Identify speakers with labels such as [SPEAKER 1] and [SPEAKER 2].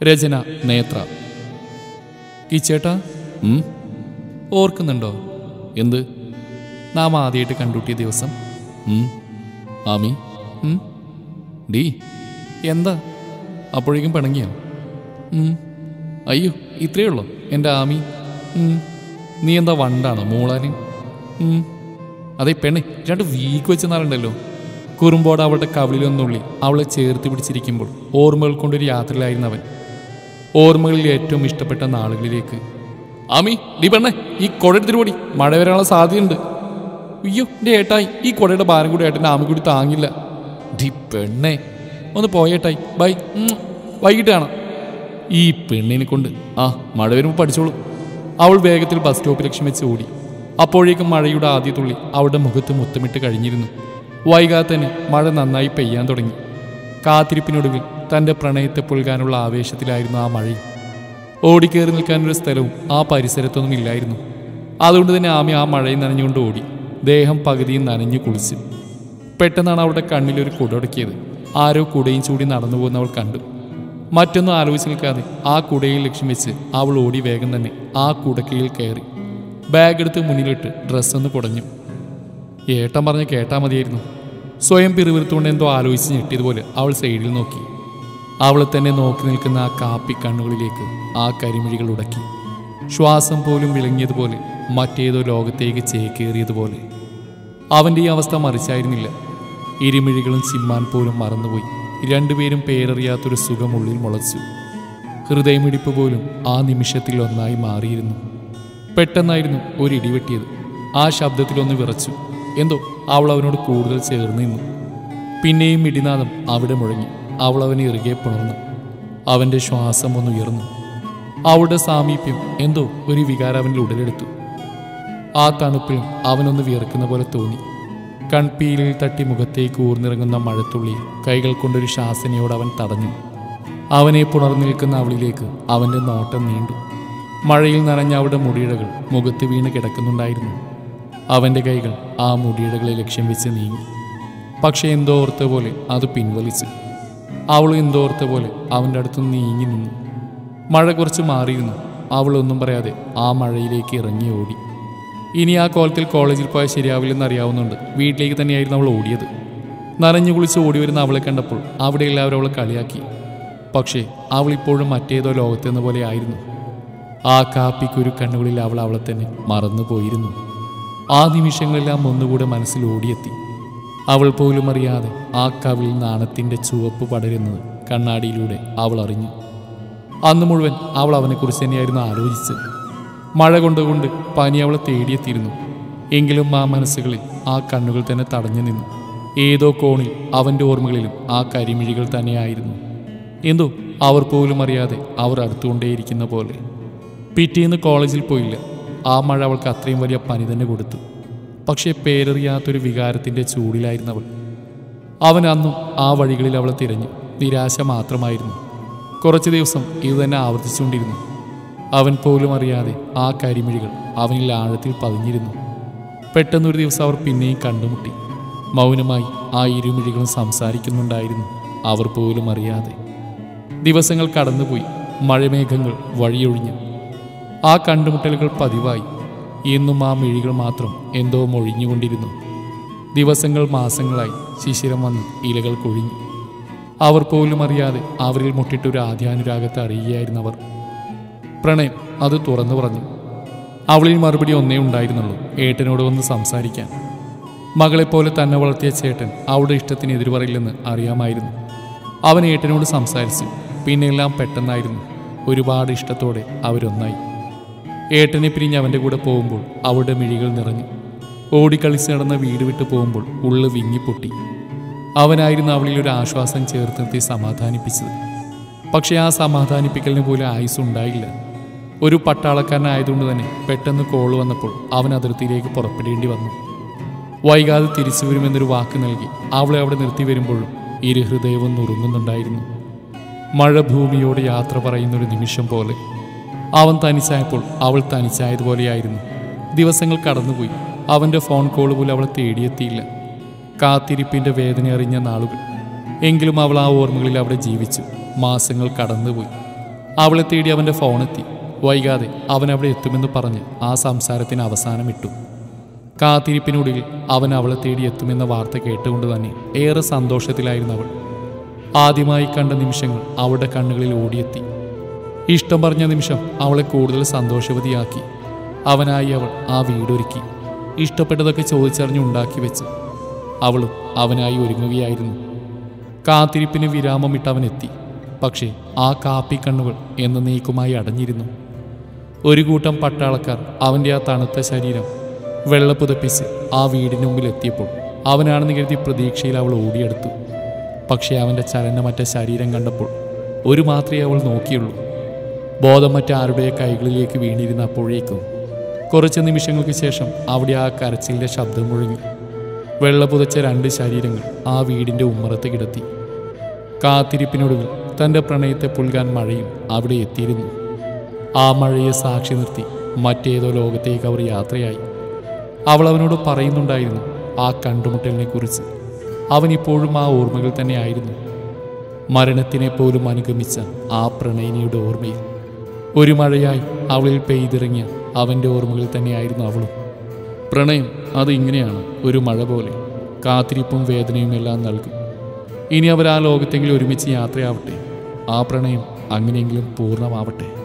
[SPEAKER 1] രചന നേത്ര കിച്ചേട്ടാ ഉം? ഓർക്കുന്നുണ്ടോ എന്ത് നാം ആദ്യമായിട്ട് കണ്ടുട്ടിയ ദിവസം ഉം. ആമി ഉം? ഡീ എന്താ അപ്പോഴേക്കും പിണങ്ങിയോ ഉം. അയ്യോ ഇത്രയേ ഉള്ളോ എൻ്റെ ആമി ഉം. നീ എന്താ വണ്ടാണോ മൂളാന് ഉം. അതെ പെണ്ണെ രണ്ട് വീക്ക് വെച്ച് നാളുണ്ടല്ലോ കുറുമ്പോട് അവളുടെ കവിളിലൊന്നുള്ളി അവളെ ചേർത്ത് പിടിച്ചിരിക്കുമ്പോൾ ഓർമ്മകൾ കൊണ്ടൊരു യാത്രയിലായിരുന്നു അവൻ ഓർമ്മകളിൽ ഏറ്റവും ഇഷ്ടപ്പെട്ട നാളുകളിലേക്ക് ആമി ഡി പെണ്ണെ ഈ കുട എടുത്തിട്ട് മഴ വരാനുള്ള സാധ്യതയുണ്ട് അയ്യോ എൻ്റെ ഏട്ടായി ഈ കുടയുടെ ഭാരം കൂടി ഏട്ടൻ്റെ ആമി കൂടി താങ്ങില്ല ഡി പെണ്ണെ ഒന്ന് പോയേട്ടായി ബൈ ഉം. വൈകിട്ട് കാണാം ഈ പെണ്ണിനെ കൊണ്ട് ആ മഴ വരുമ്പോൾ പഠിച്ചോളൂ അവൾ വേഗത്തിൽ ബസ് സ്റ്റോപ്പ് ലക്ഷ്യം വെച്ച് ഓടി അപ്പോഴേക്കും മഴയുടെ ആദ്യ തുള്ളി അവളുടെ മുഖത്ത് മുത്തമിട്ട് കഴിഞ്ഞിരുന്നു വൈകാതെ തന്നെ മഴ നന്നായി പെയ്യാൻ തുടങ്ങി കാത്തിരിപ്പിനൊടുവിൽ തൻ്റെ പ്രണയത്തെ പുൽകാനുള്ള ആവേശത്തിലായിരുന്നു ആ മഴയും ഓടിക്കേറി നിൽക്കാനൊരു സ്ഥലവും ആ പരിസരത്തൊന്നും ഇല്ലായിരുന്നു അതുകൊണ്ട് തന്നെ ആമി ആ മഴയിൽ നനഞ്ഞുകൊണ്ട് ഓടി ദേഹം പകുതിയും നനഞ്ഞു കുളിച്ചു പെട്ടെന്നാണ് അവളുടെ കണ്ണിലൊരു കുടടക്കിയത് ആരോ കുടയും ചൂടി നടന്നു പോകുന്ന അവൾ കണ്ടു മറ്റൊന്നും ആലോചിച്ച് നിൽക്കാതെ ആ കുടയിൽ ലക്ഷ്യം വെച്ച് അവൾ ഓടി വേഗം തന്നെ ആ കുടക്കയിൽ കയറി ബാഗ് എടുത്ത് മുന്നിലിട്ട് ഡ്രസ്സൊന്ന് കുടഞ്ഞു ഏട്ടൻ പറഞ്ഞ് കേട്ടാ മതിയായിരുന്നു സ്വയം പിറുവിറുത്തുകൊണ്ട് എന്തോ ആലോചിച്ച് ഞെട്ടിയതുപോലെ അവൾ സൈഡിൽ നോക്കി അവളെ തന്നെ നോക്കി നിൽക്കുന്ന ആ കാപ്പി കണ്ണുകളിലേക്ക് ആ കരിമിഴികൾ ഉടക്കി ശ്വാസം പോലും വിളങ്ങിയതുപോലെ മറ്റേതോ ലോകത്തേക്ക് ചേക്കേറിയതുപോലെ അവൻ്റെ ഈ അവസ്ഥ മറിച്ചായിരുന്നില്ല ഇരുമിഴികളും ചിമ്മാൻ പോലും മറന്നുപോയി രണ്ടുപേരും പേരറിയാത്തൊരു സുഖമുള്ളിൽ മുളച്ചു ഹൃദയമിടിപ്പ് പോലും ആ നിമിഷത്തിൽ ഒന്നായി മാറിയിരുന്നു പെട്ടെന്നായിരുന്നു ഒരു ഇടിവെട്ടിയത് ആ ശബ്ദത്തിലൊന്ന് വിറച്ചു എന്തോ അവൾ അവനോട് കൂടുതൽ ചേർന്ന് നിന്നു പിന്നെയും ഇടിനാദം അവിടെ മുഴങ്ങി അവൾ അവനെ ഇറുകെ പുണർന്നു അവൻ്റെ ശ്വാസം ഒന്ന് ഉയർന്നു അവളുടെ സാമീപ്യം എന്തോ ഒരു വികാരം അവനിൽ ഉടലെടുത്തു ആ തണുപ്പിലും അവനൊന്ന് വിയർക്കുന്ന പോലെ തോന്നി കൺപീലിൽ തട്ടി മുഖത്തേക്ക് ഊർന്നിറങ്ങുന്ന മഴത്തുള്ളി കൈകൾ കൊണ്ടൊരു ശാസനയോട് അവൻ തടഞ്ഞു അവനെ പുണർന്നു നിൽക്കുന്ന അവളിലേക്ക് അവൻ്റെ നോട്ടം നീണ്ടു മഴയിൽ നനഞ്ഞ അവളുടെ മുടിയിഴകൾ മുഖത്ത് വീണ് കിടക്കുന്നുണ്ടായിരുന്നു അവൻ്റെ കൈകൾ ആ മുടിയിഴകളെ ലക്ഷ്യം വെച്ച് നീങ്ങി പക്ഷെ എന്തോ ഓർത്ത പോലെ അത് പിൻവലിച്ചു അവൾ എന്തോ ഓർത്ത പോലെ അവൻ്റെ അടുത്ത് നീങ്ങി നിന്നു മഴ കുറച്ച് മാറിയിരുന്നു അവളൊന്നും പറയാതെ ആ മഴയിലേക്ക് ഇറങ്ങി ഓടി ഇനി ആ കോലത്തിൽ കോളേജിൽ പോയാൽ ശരിയാവില്ലെന്ന് അറിയാവുന്നുണ്ട് വീട്ടിലേക്ക് തന്നെയായിരുന്നു അവൾ ഓടിയത് നനഞ്ഞു കുളിച്ച് ഓടി വരുന്ന അവളെ കണ്ടപ്പോൾ അവിടെ എല്ലാവരും അവളെ കളിയാക്കി പക്ഷേ അവൾ ഇപ്പോഴും മറ്റേതോ ലോകത്തെന്ന പോലെ ആയിരുന്നു ആ കാപ്പിക്കൊരു കണ്ണുകളിൽ അവൾ അവളെ തന്നെ മറന്നുപോയിരുന്നു ആ നിമിഷങ്ങളെല്ലാം ഒന്നുകൂടെ മനസ്സിൽ ഓടിയെത്തി അവൾ പോലും അറിയാതെ ആ കവിൾ നാണത്തിൻ്റെ ചുവപ്പ് പടരുന്നത് കണ്ണാടിയിലൂടെ അവൾ അറിഞ്ഞു അന്ന് മുഴുവൻ അവൾ അവനെക്കുറിച്ച് തന്നെയായിരുന്നു ആലോചിച്ചത് മഴ കൊണ്ടുകൊണ്ട് പനി അവളെ തേടിയെത്തിയിരുന്നു എങ്കിലും ആ മനസ്സുകളിൽ ആ കണ്ണുകൾ തന്നെ തടഞ്ഞു നിന്നു ഏതോ കോണിൽ അവൻ്റെ ഓർമ്മകളിലും ആ കരിമിഴികൾ തന്നെയായിരുന്നു എന്തോ അവർ പോലും അറിയാതെ അവർ അടുത്തുകൊണ്ടേയിരിക്കുന്ന പോലെ പിറ്റേന്ന് കോളേജിൽ പോയില്ല ആ മഴ അവൾക്ക് അത്രയും വലിയ പനി തന്നെ കൊടുത്തു പക്ഷേ പേരറിയാത്തൊരു വികാരത്തിൻ്റെ ചൂടിലായിരുന്നു അവൾ അവൻ അന്നും ആ വഴികളിൽ അവളെ തിരഞ്ഞു നിരാശ മാത്രമായിരുന്നു കുറച്ച് ദിവസം ഇത് തന്നെ ആവർത്തിച്ചുകൊണ്ടിരുന്നു അവൻ പോലും അറിയാതെ ആ കരിമിഴികൾ അവനിൽ ആഴത്തിൽ പതിഞ്ഞിരുന്നു പെട്ടെന്നൊരു ദിവസം അവർ പിന്നെയും കണ്ടുമുട്ടി മൗനമായി ആ ഇരുമിഴികളും സംസാരിക്കുന്നുണ്ടായിരുന്നു അവർ പോലും അറിയാതെ ദിവസങ്ങൾ കടന്നുപോയി മഴമേഘങ്ങൾ വഴിയൊഴിഞ്ഞു ആ കണ്ടുമുട്ടലുകൾ പതിവായി എന്നും ആ മിഴികൾ മാത്രം എന്തോ മൊഴിഞ്ഞുകൊണ്ടിരുന്നു ദിവസങ്ങൾ മാസങ്ങളായി ശിശിരം വന്ന് ഇലകൾ കൊഴിഞ്ഞു അവർ പോലും അറിയാതെ അവരിൽ മുട്ടിട്ടൊരു ആദ്യാനുരാഗത്തെ അറിയുകയായിരുന്നു അവർ പ്രണയം അത് തുറന്നു പറഞ്ഞു അവളിൽ മറുപടി ഒന്നേ ഉണ്ടായിരുന്നുള്ളൂ ഏട്ടനോട് വന്ന് സംസാരിക്കാൻ മകളെപ്പോലെ തന്നെ വളർത്തിയ ചേട്ടൻ അവളുടെ ഇഷ്ടത്തിന് എതിര് പറയില്ലെന്ന് അറിയാമായിരുന്നു അവൻ ഏട്ടനോട് സംസാരിച്ചു പിന്നെ എല്ലാം പെട്ടെന്നായിരുന്നു ഒരുപാട് ഇഷ്ടത്തോടെ അവരൊന്നായി ഏട്ടനെ പിരിഞ്ഞ് അവൻ്റെ കൂടെ പോകുമ്പോൾ അവളുടെ മിഴികൾ നിറഞ്ഞു ഓടിക്കളിച്ച് നടന്ന വീട് വിട്ടു പോകുമ്പോൾ ഉള്ളു വിങ്ങിപ്പൊട്ടി അവനായിരുന്നു അവളിൽ ഒരു ആശ്വാസം ചേർത്ത് നിർത്തി സമാധാനിപ്പിച്ചത് പക്ഷേ ആ സമാധാനിപ്പിക്കലിന് പോലും ആയുസ് ഉണ്ടായില്ല ഒരു പട്ടാളക്കാരനായതുകൊണ്ട് തന്നെ പെട്ടെന്ന് കോൾ വന്നപ്പോൾ അവൻ അതിർത്തിയിലേക്ക് പുറപ്പെടേണ്ടി വന്നു വൈകാതെ തിരിച്ചു വരുമെന്നൊരു വാക്ക് നൽകി അവളെ അവിടെ നിർത്തി വരുമ്പോഴും ഇരു ഹൃദയവും നുറുങ്ങുന്നുണ്ടായിരുന്നു മഴ ഭൂമിയോട് യാത്ര പറയുന്നൊരു നിമിഷം പോലെ അവൻ തനിച്ചായപ്പോൾ അവൾ തനിച്ചായതുപോലെയായിരുന്നു ദിവസങ്ങൾ കടന്നുപോയി അവൻ്റെ ഫോൺ കോൾ പോലും അവളെ തേടിയെത്തിയില്ല കാത്തിരിപ്പിൻ്റെ വേദന അറിഞ്ഞ നാളുകൾ എങ്കിലും അവൾ ആ ഓർമ്മകളിൽ അവിടെ ജീവിച്ചു മാസങ്ങൾ കടന്നുപോയി അവളെ തേടി അവൻ്റെ ഫോണെത്തി വൈകാതെ അവൻ അവിടെ എത്തുമെന്ന് പറഞ്ഞ് ആ സംസാരത്തിന് അവസാനമിട്ടു കാത്തിരിപ്പിനൊടുവിൽ അവൻ അവളെ തേടി എത്തുമെന്ന വാർത്ത കേട്ടുകൊണ്ട് തന്നെ ഏറെ സന്തോഷത്തിലായിരുന്നു അവൾ ആദ്യമായി കണ്ട നിമിഷങ്ങൾ അവളുടെ കണ്ണുകളിൽ ഓടിയെത്തി ഇഷ്ടം പറഞ്ഞ നിമിഷം അവളെ കൂടുതൽ സന്തോഷവതിയാക്കി അവനായി അവൾ ആ വീടൊരുക്കി ഇഷ്ടപ്പെട്ടതൊക്കെ ചോദിച്ചറിഞ്ഞ് ഉണ്ടാക്കി വെച്ച് അവളും അവനായി ഒരുങ്ങുകയായിരുന്നു കാത്തിരിപ്പിന് വിരാമമിട്ട് അവൻ എത്തി പക്ഷേ ആ കാപ്പിക്കണ്ണുകൾ എന്നേക്കുമായി അടഞ്ഞിരുന്നു ഒരു കൂട്ടം പട്ടാളക്കാർ അവൻ്റെ ആ തണുത്ത ശരീരം വെള്ളപ്പുതപ്പിച്ച് ആ വീടിന് മുമ്പിൽ എത്തിയപ്പോൾ അവനാണെന്ന് കരുതി പ്രതീക്ഷയിൽ അവൾ ഓടിയെടുത്തു പക്ഷേ അവൻ്റെ ചലനമറ്റ ശരീരം കണ്ടപ്പോൾ ഒരു മാത്രമേ അവൾ നോക്കിയുള്ളൂ ബോധം മറ്റാരുടെ കൈകളിലേക്ക് വീണിരുന്ന അപ്പോഴേക്കും കുറച്ച് നിമിഷങ്ങൾക്ക് ശേഷം അവിടെ ആ കരച്ചിലിൻ്റെ ശബ്ദം മുഴങ്ങി വെള്ളപുതച്ച രണ്ട് ശരീരങ്ങൾ ആ വീടിൻ്റെ ഉമ്മറത്ത് കിടത്തി കാത്തിരിപ്പിനൊടുവിൽ തൻ്റെ പ്രണയത്തെ പുൽകാൻ മഴയും അവിടെ എത്തിയിരുന്നു ആ മഴയെ സാക്ഷി നിർത്തി മറ്റേതോ ലോകത്തേക്ക് അവർ യാത്രയായി അവൾ അവനോട് പറയുന്നുണ്ടായിരുന്നു ആ കണ്ടുമുട്ടലിനെ കുറിച്ച് അവൻ ഇപ്പോഴും ആ ഓർമ്മകൾ തന്നെയായിരുന്നു മരണത്തിനെ പോലും അനുഗമിച്ച ആ പ്രണയിനിയുടെ ഓർമ്മയിൽ ഒരു മഴയായി അവളിൽ പെയ്തിറങ്ങിയ അവൻ്റെ ഓർമ്മകൾ തന്നെയായിരുന്നു അവളും പ്രണയം അത് ഇങ്ങനെയാണ് ഒരു മഴ പോലെ കാത്തിരിപ്പും വേദനയും എല്ലാം നൽകും ഇനി അവർ ആ ലോകത്തെങ്കിലും ഒരുമിച്ച് യാത്രയാവട്ടെ ആ പ്രണയം അങ്ങനെയെങ്കിലും പൂർണ്ണമാവട്ടെ